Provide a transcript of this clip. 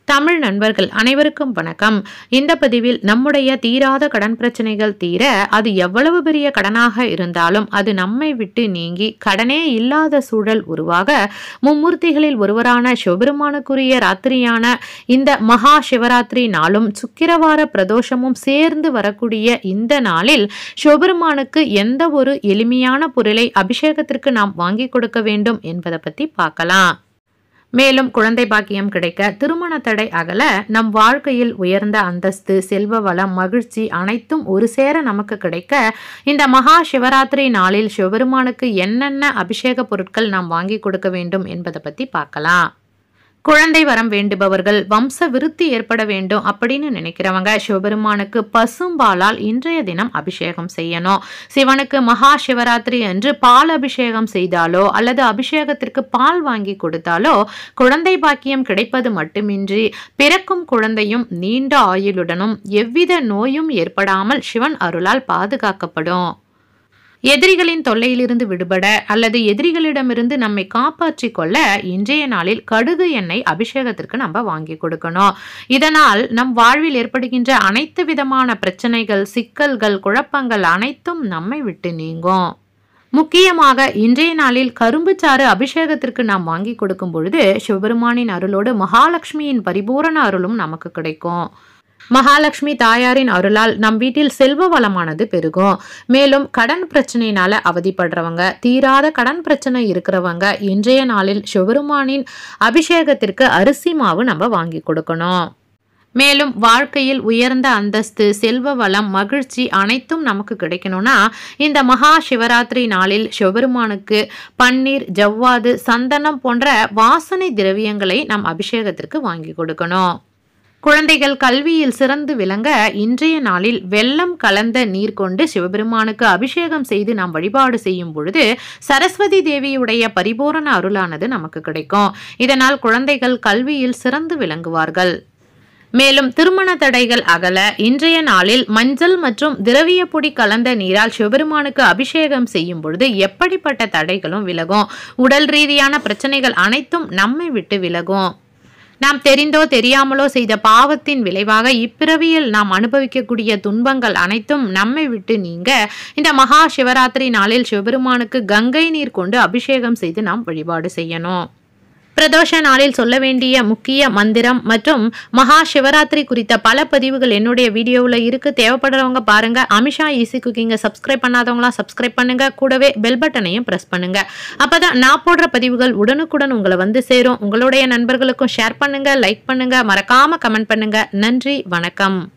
தமிழ் நண்பர்கள் அனைவருக்கும் வணக்கம் இந்த பதிவில் நம்முடைய தீராத கடன் பிரச்சனைகள் தீர அது எவ்வளவு பெரிய கடனாக இருந்தாலும் அது நம்மை விட்டு நீங்கி கடனே இல்லாத சூழல் உருவாக மும்மூர்த்திகளில் ஒருவரான சிவபெருமானுக்குரிய ராத்திரியான இந்த மகா சிவராத்திரி நாளும் சுக்கிரவார பிரதோஷமும் சேர்ந்து வரக்கூடிய இந்த நாளில் சிவபெருமானுக்கு எந்த ஒரு எளிமையான பொருளை அபிஷேகத்திற்கு நாம் வாங்கி கொடுக்க வேண்டும் என்பதை பத்தி பார்க்கலாம் மேலும் குழந்தை பாக்கியம் கிடைக்க திருமண தடை அகல நம் வாழ்க்கையில் உயர்ந்த அந்தஸ்து செல்வ வளம் மகிழ்ச்சி அனைத்தும் ஒரு சேர நமக்கு கிடைக்க இந்த மகா சிவராத்திரி நாளில் சிவபெருமானுக்கு என்னென்ன அபிஷேக பொருட்கள் நாம் வாங்கி கொடுக்க வேண்டும் என்பதை பத்தி பார்க்கலாம் குழந்தை வரம் வேண்டுபவர்கள் வம்ச விருத்தி ஏற்பட வேண்டும் அப்படின்னு நினைக்கிறவங்க சிவபெருமானுக்கு பசும்பாலால் இன்றைய தினம் அபிஷேகம் செய்யணும் சிவனுக்கு மகா சிவராத்திரி அன்று பால் அபிஷேகம் செய்தாலோ அல்லது அபிஷேகத்திற்கு பால் வாங்கி கொடுத்தாலோ குழந்தை பாக்கியம் கிடைப்பது மட்டுமின்றி பிறக்கும் குழந்தையும் நீண்ட ஆயுளுடனும் எவ்வித நோயும் ஏற்படாமல் சிவன் அருளால் பாதுகாக்கப்படும் எதிரிகளின் தொல்லையிலிருந்து விடுபட அல்லது எதிரிகளிடமிருந்து நம்மை காப்பாற்றி கொள்ள இன்றைய நாளில் கடுகு எண்ணெய் அபிஷேகத்திற்கு நம்ம வாங்கி கொடுக்கணும் இதனால் நம் வாழ்வில் ஏற்படுகின்ற அனைத்து விதமான பிரச்சனைகள் சிக்கல்கள் குழப்பங்கள் அனைத்தும் நம்மை விட்டு நீங்கும் முக்கியமாக இன்றைய நாளில் கரும்புச்சாறு அபிஷேகத்திற்கு நாம் வாங்கி கொடுக்கும் பொழுது சிவபெருமானின் அருளோடு மகாலட்சுமியின் பரிபூரண அருளும் நமக்கு கிடைக்கும் மகாலட்சுமி தாயாரின் அருளால் நம் வீட்டில் செல்வ வளமானது பெருகும் மேலும் கடன் பிரச்சனையினால அவதிப்படுறவங்க தீராத கடன் பிரச்சனை இருக்கிறவங்க இன்றைய நாளில் சிவபெருமானின் அபிஷேகத்திற்கு அரிசி மாவு நம்ம வாங்கி கொடுக்கணும் மேலும் வாழ்க்கையில் உயர்ந்த அந்தஸ்து செல்வ வளம் மகிழ்ச்சி அனைத்தும் நமக்கு கிடைக்கணும்னா இந்த மகா சிவராத்திரி நாளில் சிவபெருமானுக்கு பன்னீர் ஜவ்வாது சந்தனம் போன்ற வாசனை திரவியங்களை நம் அபிஷேகத்திற்கு வாங்கி கொடுக்கணும் குழந்தைகள் கல்வியில் சிறந்து விளங்க இன்றைய நாளில் வெள்ளம் கலந்த நீர் கொண்டு சிவபெருமானுக்கு அபிஷேகம் செய்து நாம் வழிபாடு செய்யும் பொழுது சரஸ்வதி தேவியுடைய பரிபூரண அருளானது நமக்கு கிடைக்கும் இதனால் குழந்தைகள் கல்வியில் சிறந்து விளங்குவார்கள் மேலும் திருமண தடைகள் அகல இன்றைய நாளில் மஞ்சள் மற்றும் திரவிய பொடி கலந்த நீரால் சிவபெருமானுக்கு அபிஷேகம் செய்யும் பொழுது எப்படிப்பட்ட தடைகளும் விலகும் உடல் ரீதியான பிரச்சனைகள் அனைத்தும் நம்மை விட்டு விலகும் நாம் தெரிந்தோ தெரியாமலோ செய்த பாவத்தின் விளைவாக இப்பிறவியில் நாம் அனுபவிக்கக்கூடிய துன்பங்கள் அனைத்தும் நம்மை விட்டு நீங்க இந்த மகா சிவராத்திரி நாளில் சிவபெருமானுக்கு கங்கை நீர் கொண்டு அபிஷேகம் செய்து நாம் வழிபாடு செய்யணும் பிரதோஷ நாளில் சொல்ல வேண்டிய முக்கிய மந்திரம் மற்றும் மகா சிவராத்திரி குறித்த பல பதிவுகள் என்னுடைய வீடியோவில் இருக்கு தேவைப்படுறவங்க பாருங்க அமிஷா ஈஸி குக்கிங்கை சப்ஸ்கிரைப் பண்ணாதவங்களாம் சப்ஸ்கிரைப் பண்ணுங்க கூடவே பெல் பட்டனையும் ப்ரெஸ் பண்ணுங்க அப்பதான் நான் போடுற பதிவுகள் உடனுக்குடன் உங்களை வந்து சேரும் உங்களுடைய நண்பர்களுக்கும் ஷேர் பண்ணுங்க லைக் பண்ணுங்க மறக்காம கமெண்ட் பண்ணுங்க நன்றி வணக்கம்